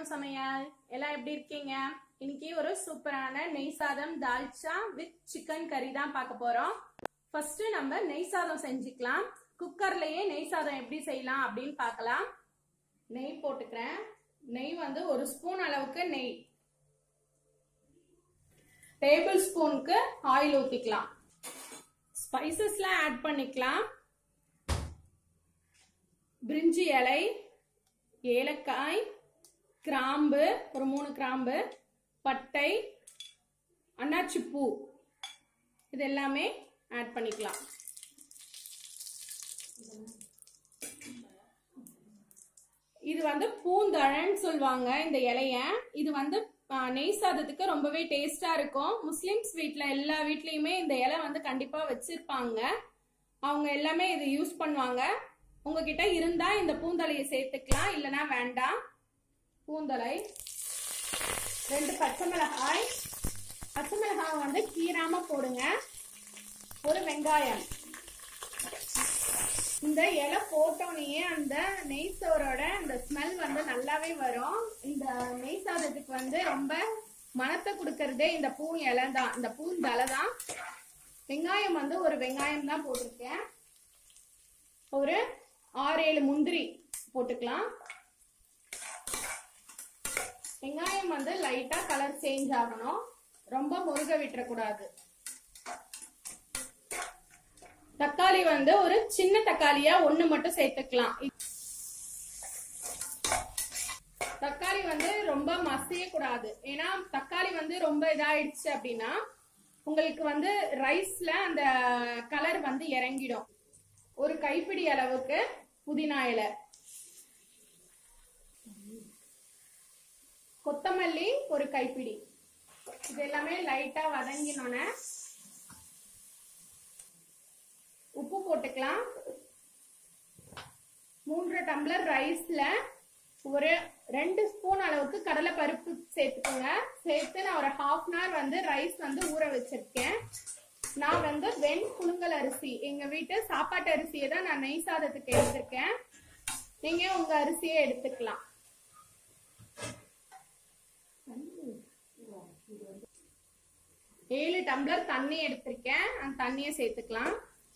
சமையல் எல்லாம் எப்படி இருக்கீங்க இன்னைக்கு ஒரு சூப்பரான நெய் சாதம் தால்ச்சா வித் சிக்கன் கறி தான் பார்க்க போறோம் ஃபர்ஸ்ட் நம்ம நெய் சாதம் செஞ்சுக்கலாம் குக்கர்லயே நெய் சாதம் எப்படி செய்யலாம் அப்படின்னு பார்க்கலாம் நெய் போட்டுக்கிறேன் நெய் வந்து ஒரு ஸ்பூன் அளவுக்கு நெய் டேபிள் ஸ்பூனுக்கு ஆயில் ஊத்திக்கலாம் ஸ்பைசஸ்லாம் ஆட் பண்ணிக்கலாம் பிரிஞ்சி இலை ஏலக்காய் கிராம்பு ஒரு மூணு கிராம்பு பட்டை அன்னாச்சி பூ இது எல்லாமே ஆட் பண்ணிக்கலாம் இது வந்து பூந்தழன்னு சொல்லுவாங்க இந்த இலைய இது வந்து ஆ, நெய் சாதத்துக்கு ரொம்பவே டேஸ்டா இருக்கும் முஸ்லிம்ஸ் வீட்ல எல்லா வீட்லயுமே இந்த இலை வந்து கண்டிப்பா வச்சிருப்பாங்க அவங்க எல்லாமே இது யூஸ் பண்ணுவாங்க உங்ககிட்ட இருந்தா இந்த பூந்தலையை சேர்த்துக்கலாம் இல்லனா வேண்டாம் பூந்தலை ரெண்டு பச்சை மிளகாய் பச்சை மிளகாய் வந்து கீராம போடுங்க ஒரு வெங்காயம் இந்த இலை போட்டோன்னே அந்த நெய் சோறோட அந்த ஸ்மெல் வந்து நல்லாவே வரும் இந்த நெய் சாதத்துக்கு வந்து ரொம்ப மணத்தை கொடுக்கறதே இந்த பூ இலை தான் இந்த பூந்தலை தான் வெங்காயம் வந்து ஒரு வெங்காயம் தான் போட்டிருக்கேன் ஒரு ஆறு ஏழு முந்திரி போட்டுக்கலாம் வெங்காயம் வந்து லைட்டா கலர் சேஞ்ச் ஆகணும் ரொம்ப முருக விட்டுறக்கூடாது தக்காளி வந்து ஒரு சின்ன தக்காளியா ஒண்ணு மட்டும் சேர்த்துக்கலாம் தக்காளி வந்து ரொம்ப மசிய கூடாது ஏன்னா தக்காளி வந்து ரொம்ப இதாயிடுச்சு அப்படின்னா உங்களுக்கு வந்து ரைஸ்ல அந்த கலர் வந்து இறங்கிடும் ஒரு கைப்பிடி அளவுக்கு புதினா இலை கொத்தமல்லி ஒரு கைப்பிடி இது எல்லாமே லைட்டா வதங்கினோன்னே உப்பு போட்டுக்கலாம் மூன்று டம்ளர் ரைஸ்ல ஒரு ரெண்டு ஸ்பூன் அளவுக்கு கடலை பருப்பு சேர்த்துக்கோங்க சேர்த்து நான் ஒரு ஹாஃப் அன் ஹவர் வந்து ரைஸ் வந்து ஊற வச்சிருக்கேன் நான் வந்து வெண் புழுங்கல் அரிசி எங்க வீட்டு சாப்பாட்டு அரிசியை தான் நான் நெய் சாதத்துக்கு எடுத்திருக்கேன் நீங்க உங்க அரிசியை எடுத்துக்கலாம் ஏழு டம்ளர் தண்ணி எடுத்திருக்கேன் அந்த தண்ணியை சேர்த்துக்கலாம்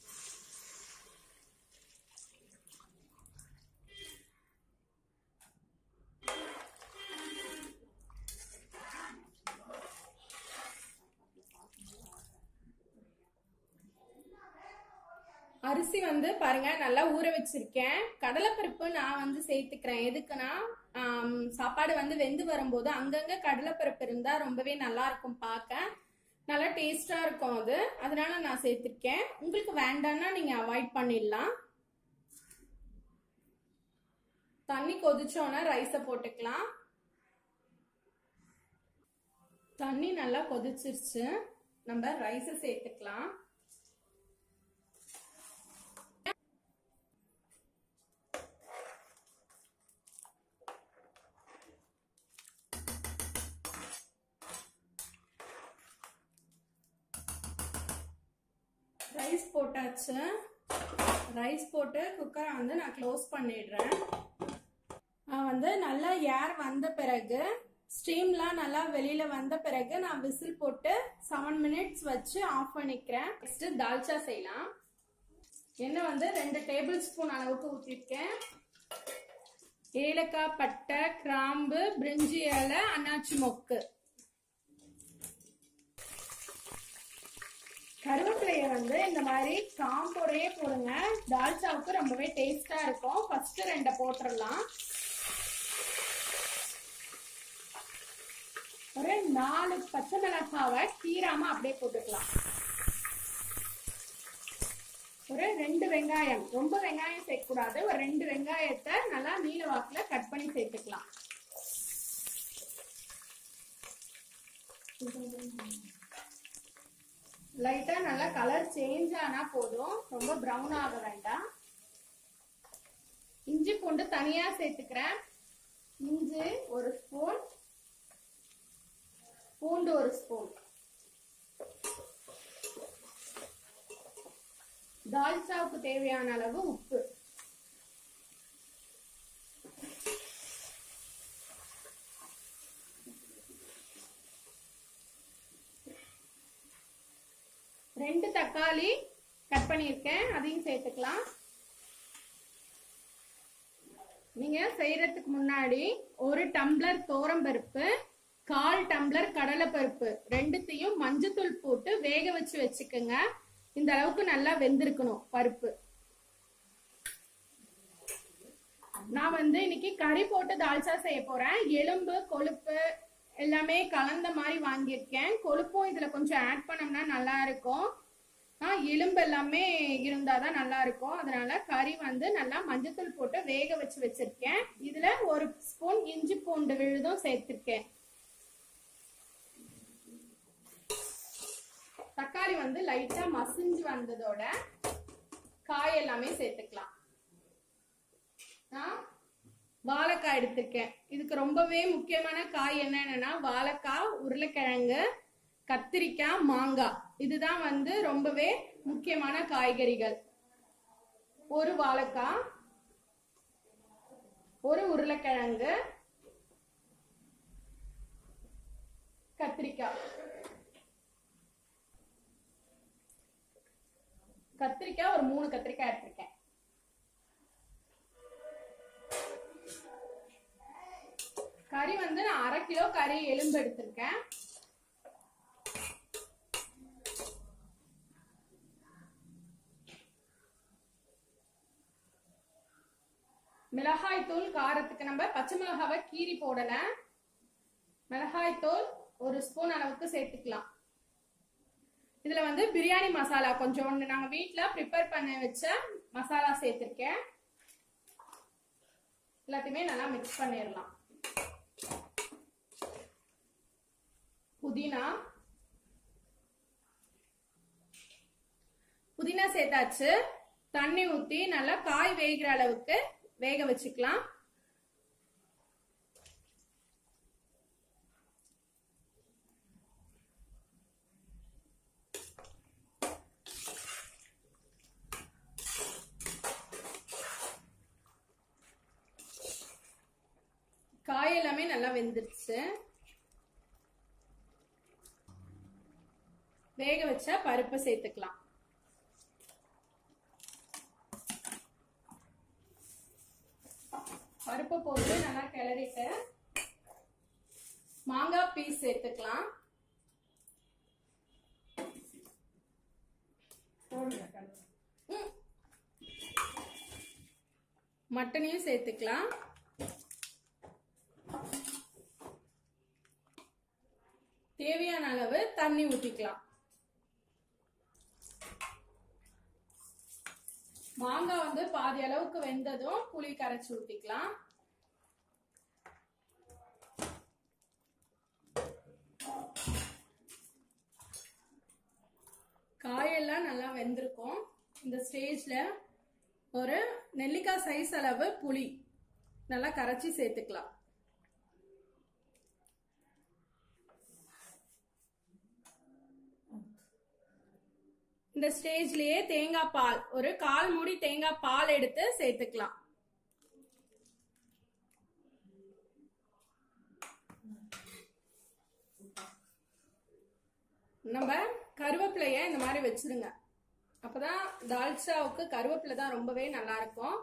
அரிசி வந்து பாருங்க நல்லா ஊற வச்சிருக்கேன் கடலைப்பருப்பு நான் வந்து சேர்த்துக்கிறேன் எதுக்குன்னா ஆம், சாப்பாடு வந்து வெந்து வரும்போது அங்கங்க கடலைப்பருப்பு இருந்தா ரொம்பவே நல்லா இருக்கும் பார்க்க நல்லா டேஸ்டா இருக்கும் அது அதனால நான் சேர்த்திருக்கேன் உங்களுக்கு வேண்டாம்னா நீங்க அவாய்ட் பண்ணிடலாம் தண்ணி கொதிச்சோன்னா ரைஸை போட்டுக்கலாம் தண்ணி நல்லா கொதிச்சிருச்சு நம்ம ரைஸை சேர்த்துக்கலாம் ரைஸ் போட்டாச்சு ரைஸ் போட்டு குக்கரை வந்து நான் க்ளோஸ் பண்ணிடுறேன் நான் வந்து நல்லா ஏர் வந்த பிறகு ஸ்டீம்லாம் நல்லா வெளியில வந்த பிறகு நான் விசில் போட்டு செவன் மினிட்ஸ் வச்சு ஆஃப் பண்ணிக்கிறேன் நெக்ஸ்ட் தால்ச்சா செய்யலாம் எண்ணெய் வந்து ரெண்டு டேபிள் ஸ்பூன் அளவுக்கு ஊற்றிருக்கேன் ஏலக்காய் பட்டை கிராம்பு பிரிஞ்சி இலை அன்னாச்சி மொக்கு கருவேப்பிலைய வந்து இந்த மாதிரி காம்போடையே போடுங்க தால்ச்சாவுக்கு ரொம்பவே டேஸ்டா இருக்கும் ஃபர்ஸ்ட் ரெண்டை போட்டுடலாம் ஒரு நாலு பச்சை மிளகாவை கீராம அப்படியே போட்டுக்கலாம் ஒரு ரெண்டு வெங்காயம் ரொம்ப வெங்காயம் சேர்க்கக்கூடாது ஒரு ரெண்டு வெங்காயத்தை நல்லா நீல வாக்குல கட் பண்ணி சேர்த்துக்கலாம் லைட்டா நல்லா கலர் சேஞ்ச் ஆனா போதும் ரொம்ப பிரவுன் ஆக வேண்டாம் இஞ்சி பூண்டு தனியா சேர்த்துக்கிறேன் இஞ்சி ஒரு ஸ்பூன் பூண்டு ஒரு ஸ்பூன் தால்ச்சாவுக்கு தேவையான அளவு உப்பு ரெண்டு தக்காளி கட் பண்ணியிருக்கேன் அதையும் சேர்த்துக்கலாம் நீங்க செய்யறதுக்கு முன்னாடி ஒரு டம்ளர் பருப்பு கால் டம்ளர் கடலைப்பருப்பு ரெண்டுத்தையும் மஞ்சத்தூள் போட்டு வேக வச்சு வச்சுக்கோங்க இந்த அளவுக்கு நல்லா வெந்திருக்கணும் பருப்பு நான் வந்து இன்னைக்கு கறி போட்டு தால்ச்சா செய்ய போறேன் எலும்பு கொழுப்பு எல்லாமே கலந்த மாதிரி வாங்கியிருக்கேன் கொழுப்பும் இதுல கொஞ்சம் ஆட் பண்ணோம்னா நல்லா இருக்கும் ஆ, எலும்பு எல்லாமே இருந்தாதான் நல்லா இருக்கும் அதனால கறி வந்து நல்லா மஞ்சத்தூள் போட்டு வேக வச்சு வச்சிருக்கேன் இதுல ஒரு ஸ்பூன் இஞ்சி பூண்டு விழுதும் சேர்த்திருக்கேன் தக்காளி வந்து லைட்டா மசிஞ்சு வந்ததோட காய் எல்லாமே சேர்த்துக்கலாம் நான் வாழைக்காய் எடுத்திருக்கேன் இதுக்கு ரொம்பவே முக்கியமான காய் என்னன்னா வாழைக்காய் உருளைக்கிழங்கு கத்திரிக்காய் மாங்காய் இதுதான் வந்து ரொம்பவே முக்கியமான காய்கறிகள் ஒரு வாழைக்காய் ஒரு உருளைக்கிழங்கு கத்திரிக்காய் கத்திரிக்காய் ஒரு மூணு கத்திரிக்காய் எடுத்திருக்கேன் கறி வந்து நான் அரை கிலோ கறி எலும்பு எடுத்திருக்கேன் மிளகாய் தூள் காரத்துக்கு நம்ம பச்சை மிளகாவை கீரி போடல மிளகாய் தூள் ஒரு ஸ்பூன் அளவுக்கு சேர்த்துக்கலாம் இதுல வந்து பிரியாணி மசாலா கொஞ்சம் ஒன்று நாங்க வீட்ல ப்ரிப்பேர் பண்ண வச்ச மசாலா சேர்த்திருக்கேன் எல்லாத்தையுமே நல்லா மிக்ஸ் பண்ணிடலாம் புதினா புதினா சேர்த்தாச்சு தண்ணி ஊத்தி நல்லா காய் வேகிற அளவுக்கு வேக வச்சுக்கலாம் காய் எல்லாமே நல்லா வெந்துருச்சு வேக வச்ச பருப்பு சேர்த்துக்கலாம் பருப்பை போட்டு நல்லா கிளறிட்டு மாங்காய் பீஸ் சேர்த்துக்கலாம் ம். மட்டனையும் சேர்த்துக்கலாம் தேவையான அளவு தண்ணி ஊத்திக்கலாம் மாங்காய் வந்து பாதி அளவுக்கு வெந்ததும் புளி கரைச்சி ஊத்திக்கலாம் காயெல்லாம் நல்லா வெந்திருக்கும் இந்த ஸ்டேஜ்ல ஒரு நெல்லிக்காய் சைஸ் அளவு புளி நல்லா கரைச்சி சேர்த்துக்கலாம் இந்த ஸ்டேஜ்லயே தேங்காய் பால் ஒரு கால் மூடி தேங்காய் பால் எடுத்து சேர்த்துக்கலாம் நம்ம கருவேப்பிலைய இந்த மாதிரி வச்சிருங்க அப்பதான் தால்ச்சாவுக்கு கருவேப்பிலை தான் ரொம்பவே நல்லா இருக்கும்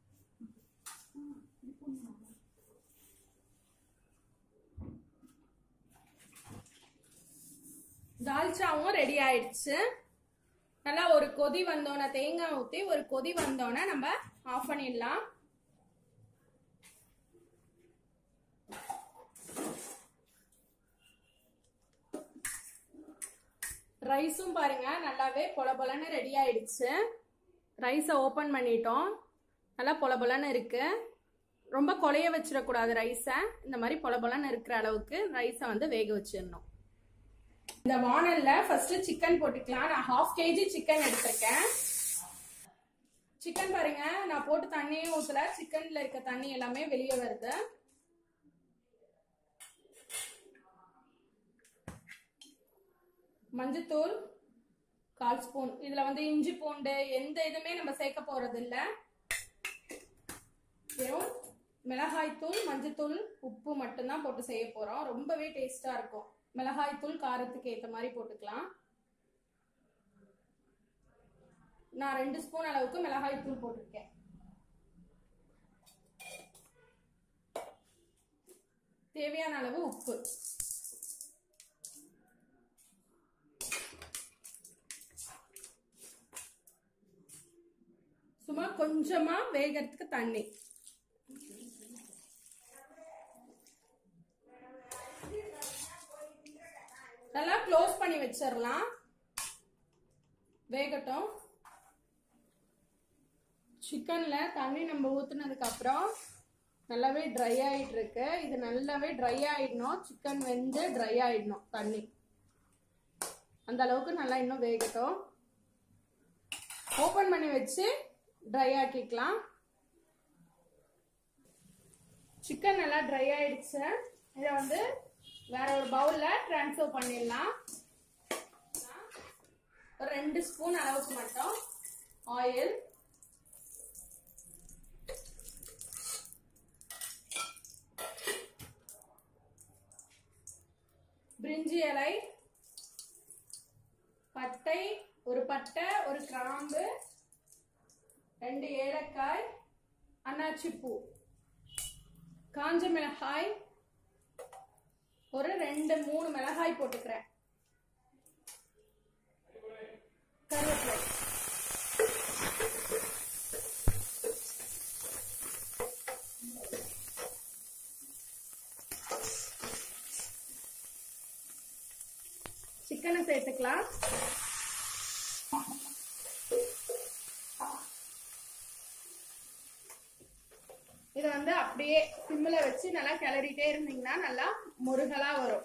தால்ச்சாவும் ரெடி ஆயிடுச்சு நல்லா ஒரு கொதி வந்தோன்னே தேங்காய் ஊற்றி ஒரு கொதி வந்தோன்னே நம்ம ஆஃப் பண்ணிடலாம் ரைஸும் பாருங்க நல்லாவே பொல பொலன்னு ரெடி ஆயிடுச்சு ரைஸை ஓப்பன் பண்ணிட்டோம் நல்லா பொல பொலன்னு இருக்கு ரொம்ப கொலைய வச்சிடக்கூடாது ரைஸை இந்த மாதிரி பொல பொலன்னு இருக்கிற அளவுக்கு ரைஸை வந்து வேக வச்சிடணும் இந்த வானல்ல ஃபர்ஸ்ட் சிக்கன் போட்டுக்கலாம் நான் ஹாஃப் கேஜி சிக்கன் எடுத்திருக்கேன் சிக்கன் பாருங்க நான் போட்டு தண்ணியே ஊத்தல சிக்கன்ல இருக்க தண்ணி எல்லாமே வெளியே வருது மஞ்சத்தூள் கால் ஸ்பூன் இதுல வந்து இஞ்சி பூண்டு எந்த இதுமே நம்ம சேர்க்க போறது இல்ல வெறும் மிளகாய்த்தூள் மஞ்சத்தூள் உப்பு மட்டும்தான் போட்டு செய்ய போறோம் ரொம்பவே டேஸ்டா இருக்கும் மிளகாய்த்தூள் காரத்துக்கு ஏத்த மாதிரி போட்டுக்கலாம் நான் ரெண்டு ஸ்பூன் அளவுக்கு மிளகாய் தூள் போட்டிருக்கேன் தேவையான அளவு உப்பு சும்மா கொஞ்சமா வேகறதுக்கு தண்ணி நல்லா க்ளோஸ் பண்ணி வச்சிடலாம் வேகட்டும் சிக்கன்ல தண்ணி நம்ம ஊத்துனதுக்கு அப்புறம் நல்லாவே ட்ரை ஆயிட்டு இருக்கு இது நல்லாவே ட்ரை ஆயிடணும் சிக்கன் வெந்து ட்ரை ஆயிடணும் தண்ணி அந்த அளவுக்கு நல்லா இன்னும் வேகட்டும் ஓபன் பண்ணி வச்சு ட்ரை ஆக்கிக்கலாம் சிக்கன் நல்லா ட்ரை ஆயிடுச்சு இதை வந்து வேற ஒரு பவுல்ல ட்ரான்ஸ்ஃபர் பண்ணிடலாம் ஒரு ரெண்டு ஸ்பூன் அளவுக்கு மட்டும் ஆயில் பிரிஞ்சி இலை பட்டை ஒரு பட்டை ஒரு கிராம்பு ரெண்டு ஏலக்காய் அன்னாச்சி பூ காஞ்ச மிளகாய் ஒரு ரெண்டு மூணு மிளகாய் போட்டுக்கிறேன் கருவேப்பிலை சிக்கனை சேர்த்துக்கலாம் இதை வந்து அப்படியே சிம்மில் வச்சு நல்லா கிளறிட்டே இருந்தீங்கன்னா நல்லா முருகலா வரும்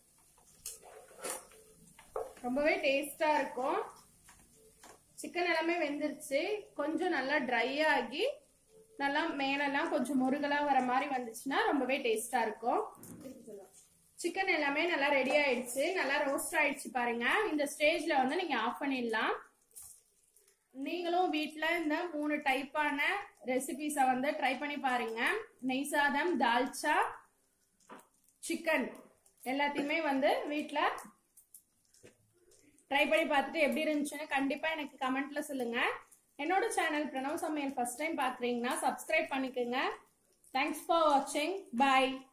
ரொம்பவே டேஸ்டா இருக்கும் சிக்கன் எல்லாமே வெந்துருச்சு கொஞ்சம் நல்லா ட்ரை ஆகி நல்லா மேலெல்லாம் கொஞ்சம் முருகலா வர மாதிரி வந்துச்சுன்னா ரொம்பவே டேஸ்டா இருக்கும் சிக்கன் எல்லாமே நல்லா ரெடி ஆயிடுச்சு நல்லா ரோஸ்ட் ஆயிடுச்சு பாருங்க இந்த ஸ்டேஜ்ல வந்து நீங்க ஆஃப் பண்ணிடலாம் நீங்களும் வீட்ல இந்த மூணு டைப்பான ரெசிபிஸை வந்து ட்ரை பண்ணி பாருங்க நெய் சாதம் தால்ச்சா சிக்கன் எல்லாத்தையுமே வந்து வீட்ல ட்ரை பண்ணி பார்த்துட்டு எப்படி இருந்துச்சுன்னு கண்டிப்பா எனக்கு கமெண்ட்ல சொல்லுங்க என்னோட channel Pranav Samayal first time பாக்குறீங்கன்னா சப்ஸ்கிரைப் பண்ணிக்கோங்க தேங்க்ஸ் ஃபார் வாட்சிங் பாய்